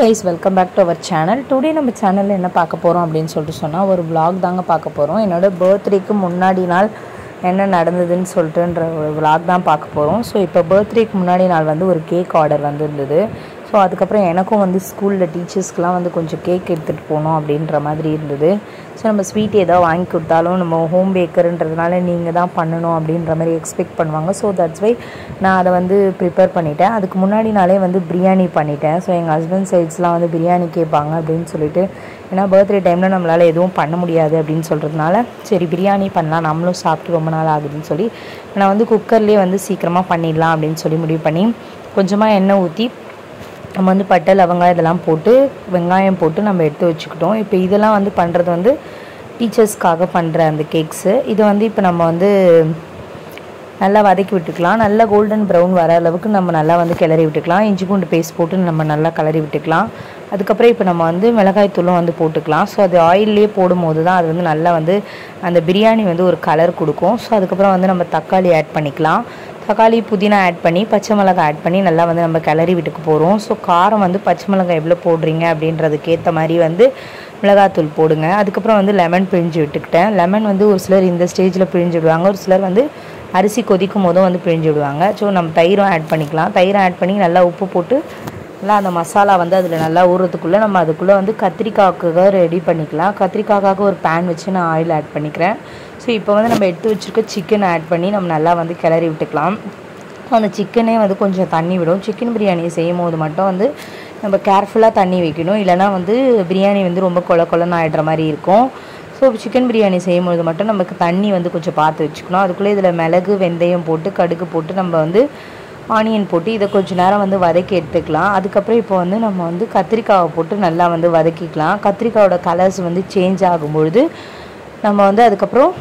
guys welcome back to our channel today நம்ம சேனலில் என்ன பார்க்க போகிறோம் அப்படின்னு சொல்லிட்டு சொன்னால் ஒரு vlog தாங்க பார்க்க போகிறோம் என்னோட பர்த்டேக்கு முன்னாடி நாள் என்ன நடந்ததுன்னு சொல்லிட்டுன்ற ஒரு vlog தான் பார்க்க போகிறோம் ஸோ இப்போ பர்த்டேக்கு முன்னாடி நாள் வந்து ஒரு கேக் ஆர்டர் வந்திருந்தது ஸோ அதுக்கப்புறம் எனக்கும் வந்து ஸ்கூலில் டீச்சர்ஸ்க்குலாம் வந்து கொஞ்சம் கேக் எடுத்துகிட்டு போகணும் அப்படின்ற மாதிரி இருந்தது ஸோ நம்ம ஸ்வீட் ஏதாவது வாங்கி கொடுத்தாலும் நம்ம ஹோம் பேக்கருன்றதுனால நீங்கள் தான் பண்ணணும் அப்படின்ற மாதிரி எக்ஸ்பெக்ட் பண்ணுவாங்க ஸோ தட்ஸ் வை நான் அதை வந்து ப்ரிப்பேர் பண்ணிட்டேன் அதுக்கு முன்னாடி நாளே வந்து பிரியாணி பண்ணிட்டேன் ஸோ எங்கள் ஹஸ்பண்ட் சைட்ஸ்லாம் வந்து பிரியாணி கேட்பாங்க அப்படின்னு சொல்லிட்டு ஏன்னா பர்த்டே டைமில் நம்மளால் எதுவும் பண்ண முடியாது அப்படின்னு சொல்கிறதுனால சரி பிரியாணி பண்ணலாம் நம்மளும் சாப்பிட்டு ரொம்ப நாள் ஆகுதுன்னு சொல்லி நான் வந்து குக்கர்லேயே வந்து சீக்கிரமாக பண்ணிடலாம் அப்படின்னு சொல்லி முடிவு பண்ணி கொஞ்சமாக எண்ணெய் ஊற்றி நம்ம வந்து பட்டை லவங்காயம் இதெல்லாம் போட்டு வெங்காயம் போட்டு நம்ம எடுத்து வச்சுக்கிட்டோம் இப்போ இதெல்லாம் வந்து பண்ணுறது வந்து டீச்சர்ஸ்க்காக பண்ணுற அந்த கேக்ஸு இது வந்து இப்போ நம்ம வந்து நல்லா வதக்கி விட்டுக்கலாம் நல்லா கோல்டன் ப்ரௌன் வர அளவுக்கு நம்ம நல்லா வந்து கிளறி விட்டுக்கலாம் இஞ்சி பூண்டு பேஸ்ட் போட்டு நம்ம நல்லா கிளறி விட்டுக்கலாம் அதுக்கப்புறம் இப்போ நம்ம வந்து மிளகாய் தூளும் வந்து போட்டுக்கலாம் ஸோ அது ஆயிலே போடும்போது தான் அது வந்து நல்லா வந்து அந்த பிரியாணி வந்து ஒரு கலர் கொடுக்கும் ஸோ அதுக்கப்புறம் வந்து நம்ம தக்காளி ஆட் பண்ணிக்கலாம் தக்காளி புதினா ஆட் பண்ணி பச்சை மிளகாய் ஆட் பண்ணி நல்லா வந்து நம்ம கிளறி விட்டுக்க போகிறோம் ஸோ காரம் வந்து பச்சை மிளகாய் எவ்வளோ போடுறீங்க அப்படின்றதுக்கு ஏற்ற மாதிரி வந்து மிளகாத்தூள் போடுங்க அதுக்கப்புறம் வந்து லெமன் பிழிஞ்சு விட்டுக்கிட்டேன் லெமன் வந்து ஒரு சிலர் இந்த ஸ்டேஜில் பிழிஞ்சு விடுவாங்க ஒரு சிலர் வந்து அரிசி கொதிக்கும் போதும் வந்து பிழிஞ்சு விடுவாங்க ஸோ நம்ம தயிரும் ஆட் பண்ணிக்கலாம் தயிரும் ஆட் பண்ணி நல்லா உப்பு போட்டு நல்லா அந்த மசாலா வந்து அதில் நல்லா ஊறுறதுக்குள்ளே நம்ம அதுக்குள்ளே வந்து கத்திரிக்காய்க்காக ரெடி பண்ணிக்கலாம் கத்திரிக்காய்க்காக ஒரு பேன் வச்சு நான் ஆயில் ஆட் பண்ணிக்கிறேன் ஸோ இப்போ வந்து நம்ம எடுத்து வச்சுருக்க சிக்கன் ஆட் பண்ணி நம்ம நல்லா வந்து கிளறி விட்டுக்கலாம் அந்த சிக்கனே வந்து கொஞ்சம் தண்ணி விடும் சிக்கன் பிரியாணி செய்யும் போது மட்டும் வந்து நம்ம கேர்ஃபுல்லாக தண்ணி வைக்கணும் இல்லைனா வந்து பிரியாணி வந்து ரொம்ப கொல கொலன்னு ஆகிடுற மாதிரி இருக்கும் ஸோ சிக்கன் பிரியாணி செய்யும்போது மட்டும் நமக்கு தண்ணி வந்து கொஞ்சம் பார்த்து வச்சுக்கணும் அதுக்குள்ளே இதில் மிளகு வெந்தயம் போட்டு கடுகு போட்டு நம்ம வந்து ஆனியன் போட்டு இதை கொஞ்சம் நேரம் வந்து வதக்கி எடுத்துக்கலாம் அதுக்கப்புறம் இப்போ வந்து நம்ம வந்து கத்திரிக்காவை போட்டு நல்லா வந்து வதக்கிக்கலாம் கத்திரிக்காயோட கலர்ஸ் வந்து சேஞ்ச் ஆகும்பொழுது நம்ம வந்து அதுக்கப்புறம்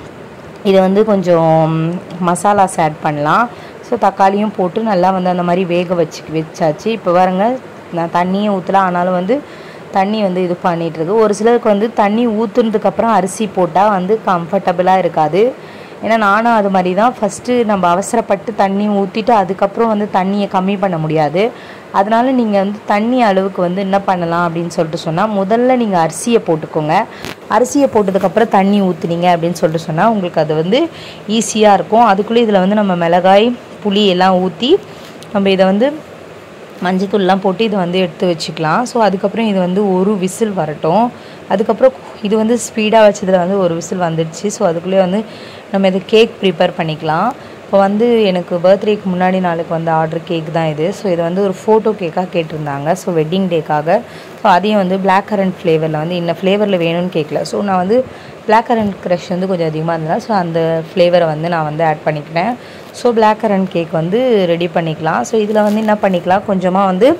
இதை வந்து கொஞ்சம் மசாலாஸ் ஆட் பண்ணலாம் ஸோ தக்காளியும் போட்டு நல்லா வந்து அந்த மாதிரி வேக வச்சு வச்சாச்சு இப்போ பாருங்க நான் தண்ணியும் ஊற்றலாம் ஆனாலும் வந்து தண்ணி வந்து இது பண்ணிகிட்ருக்கு ஒரு சிலருக்கு வந்து தண்ணி ஊற்றுனதுக்கப்புறம் அரிசி போட்டால் வந்து கம்ஃபர்டபுளாக இருக்காது ஏன்னா நானும் அது மாதிரி தான் ஃபஸ்ட்டு நம்ம அவசரப்பட்டு தண்ணி ஊற்றிட்டு அதுக்கப்புறம் வந்து தண்ணியை கம்மி பண்ண முடியாது அதனால நீங்கள் வந்து தண்ணி அளவுக்கு வந்து என்ன பண்ணலாம் அப்படின்னு சொல்லிட்டு சொன்னால் முதல்ல நீங்கள் அரிசியை போட்டுக்கோங்க அரிசியை போட்டதுக்கப்புறம் தண்ணி ஊற்றுனீங்க அப்படின்னு சொல்லிட்டு சொன்னால் உங்களுக்கு அது வந்து ஈஸியாக இருக்கும் அதுக்குள்ளே இதில் வந்து நம்ம மிளகாய் புளி எல்லாம் ஊற்றி நம்ம இதை வந்து மஞ்சத்தூள்லாம் போட்டு இதை வந்து எடுத்து வச்சுக்கலாம் ஸோ அதுக்கப்புறம் இது வந்து ஒரு விசில் வரட்டும் அதுக்கப்புறம் இது வந்து ஸ்பீடாக வச்சதில் வந்து ஒரு விசில் வந்துடுச்சு ஸோ அதுக்குள்ளே வந்து நம்ம இது கேக் ப்ரிப்பேர் பண்ணிக்கலாம் இப்போ வந்து எனக்கு பர்த்டேக்கு முன்னாடி நாளுக்கு வந்து ஆர்டர் கேக் தான் இது ஸோ இது வந்து ஒரு ஃபோட்டோ கேக்காக கேட்டிருந்தாங்க ஸோ வெட்டிங் டேக்காக ஸோ அதையும் வந்து பிளாக் கரண்ட் ஃப்ளேவரில் வந்து இன்ன ஃப்ளேவரில் வேணும்னு கேட்கல ஸோ நான் வந்து பிளாக் கரண்ட் க்ரஷ் வந்து கொஞ்சம் அதிகமாக இருந்ததுனால ஸோ அந்த ஃப்ளேவரை வந்து நான் வந்து ஆட் பண்ணிக்கிட்டேன் ஸோ பிளாக் கரண்ட் கேக் வந்து ரெடி பண்ணிக்கலாம் ஸோ இதில் வந்து என்ன பண்ணிக்கலாம் கொஞ்சமாக வந்து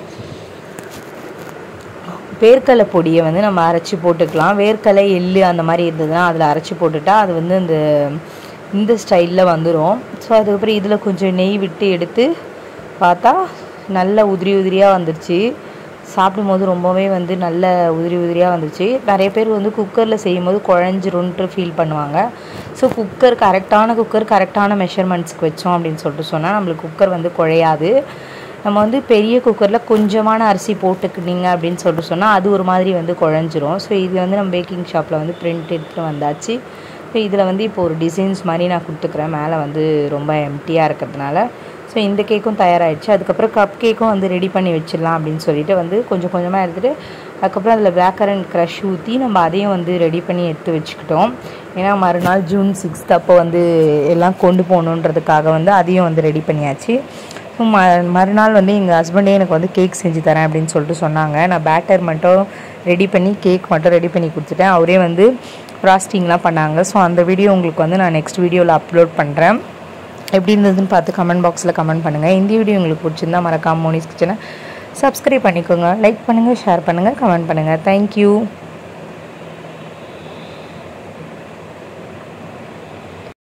வேர்க்கடலை பொடியை வந்து நம்ம அரைச்சி போட்டுக்கலாம் வேர்க்கடலை எள்ளு அந்த மாதிரி இருந்ததுன்னா அதில் அரைச்சி போட்டுட்டா அது வந்து இந்த இந்த ஸ்டைலில் வந்துடும் ஸோ அதுக்கப்புறம் இதில் கொஞ்சம் நெய் விட்டு எடுத்து பார்த்தா நல்ல உதிரி உதிரியாக வந்துருச்சு சாப்பிடும்போது ரொம்பவே வந்து நல்ல உதிரி உதிரியாக வந்துச்சு நிறைய பேர் வந்து குக்கரில் செய்யும்போது குழஞ்சிருன்ட்டு ஃபீல் பண்ணுவாங்க ஸோ குக்கர் கரெக்டான குக்கர் கரெக்டான மெஷர்மெண்ட்ஸ்க்கு வச்சோம் அப்படின்னு சொல்லிட்டு சொன்னால் நம்மளுக்கு குக்கர் வந்து குழையாது நம்ம வந்து பெரிய குக்கரில் கொஞ்சமான அரிசி போட்டுக்கிட்டீங்க அப்படின்னு சொல்லிட்டு சொன்னால் அது ஒரு மாதிரி வந்து குழஞ்சிரும் ஸோ இது வந்து நம்ம பேக்கிங் ஷாப்பில் வந்து பிரிண்ட் எடுத்துகிட்டு வந்தாச்சு ஸோ இதில் வந்து இப்போ ஒரு டிசைன்ஸ் மாதிரி நான் கொடுத்துக்கிறேன் மேலே வந்து ரொம்ப எம்டியாக இருக்கிறதுனால ஸோ இந்த கேக்கும் தயாராகிடுச்சு அதுக்கப்புறம் கப் கேக்கும் வந்து ரெடி பண்ணி வச்சிடலாம் அப்படின்னு சொல்லிட்டு வந்து கொஞ்சம் கொஞ்சமாக எடுத்துகிட்டு அதுக்கப்புறம் அதில் பிளாக் கரண்ட் க்ரஷ் ஊற்றி நம்ம அதையும் வந்து ரெடி பண்ணி எடுத்து வச்சுக்கிட்டோம் ஏன்னா மறுநாள் ஜூன் சிக்ஸ்த் அப்போ வந்து எல்லாம் கொண்டு போகணுன்றதுக்காக வந்து அதையும் வந்து ரெடி பண்ணியாச்சு ஸோ ம மறுநாள் வந்து எங்கள் ஹஸ்பண்டே எனக்கு வந்து கேக் செஞ்சு தரேன் அப்படின்னு சொல்லிட்டு சொன்னாங்க நான் பேட்டர் மட்டும் ரெடி பண்ணி கேக் மட்டும் ரெடி பண்ணி கொடுத்துட்டேன் அவரே வந்து ஃப்ராஸ்டிங்லாம் பண்ணாங்க ஸோ அந்த வீடியோ உங்களுக்கு வந்து நான் நெக்ஸ்ட் வீடியோவில் அப்லோட் பண்ணுறேன் எப்படி இருந்ததுன்னு பார்த்து கமெண்ட் பாக்ஸில் கமெண்ட் பண்ணுங்கள் இந்த வீடியோ உங்களுக்கு பிடிச்சிருந்தா மறக்காம மோனிஸ் கிச்சனை சப்ஸ்கிரைப் பண்ணிக்கோங்க லைக் பண்ணுங்கள் ஷேர் பண்ணுங்கள் கமெண்ட் பண்ணுங்கள் தேங்க்யூ